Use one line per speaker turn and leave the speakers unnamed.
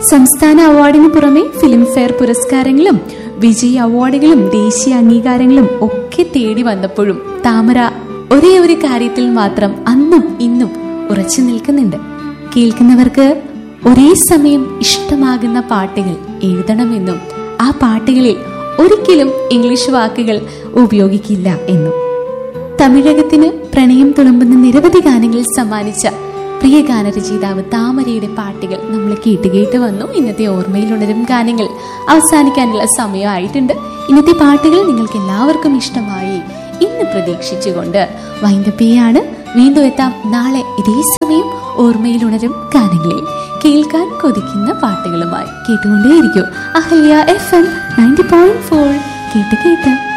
സംസ്ഥാന അവാർഡിന് പുറമെ ഫിലിംഫെയർ പുരസ്കാരങ്ങളും വിജയ് അവാർഡുകളും ദേശീയ അംഗീകാരങ്ങളും ഒക്കെ തേടി വന്നപ്പോഴും താമര ഒരേ ഒരു കാര്യത്തിൽ മാത്രം അന്നും ഇന്നും ഉറച്ചു നിൽക്കുന്നുണ്ട് കേൾക്കുന്നവർക്ക് ഒരേ സമയം ഇഷ്ടമാകുന്ന പാട്ടുകൾ എഴുതണമെന്നും ആ പാട്ടുകളിൽ ഒരിക്കലും ഇംഗ്ലീഷ് വാക്കുകൾ ഉപയോഗിക്കില്ല എന്നും തമിഴകത്തിന് പ്രണയം തുളുമ്പുന്ന നിരവധി ഗാനങ്ങൾ സമ്മാനിച്ച പ്രിയ ഗാനരചയിതാവ് താമരയുടെ പാട്ടുകൾ നമ്മൾ കേട്ട് കേട്ട് വന്നു ഇന്നത്തെ ഓർമ്മയിലുണരും ഗാനങ്ങൾ അവസാനിക്കാനുള്ള സമയമായിട്ടുണ്ട് ഇന്നത്തെ പാട്ടുകൾ നിങ്ങൾക്ക് എല്ലാവർക്കും ഇഷ്ടമായി ഇന്ന് പ്രതീക്ഷിച്ചുകൊണ്ട് വൈൻഡപ്പിയാണ് വീണ്ടും എത്താം നാളെ ഇതേ സമയം ഓർമ്മയിലുണരും ഗാനങ്ങളിൽ കേൾക്കാൻ കൊതിക്കുന്ന പാട്ടുകളുമായി കേട്ടുകൊണ്ടേയിരിക്കും Ahalya F M ninety point four കേട്ട് കേട്ട്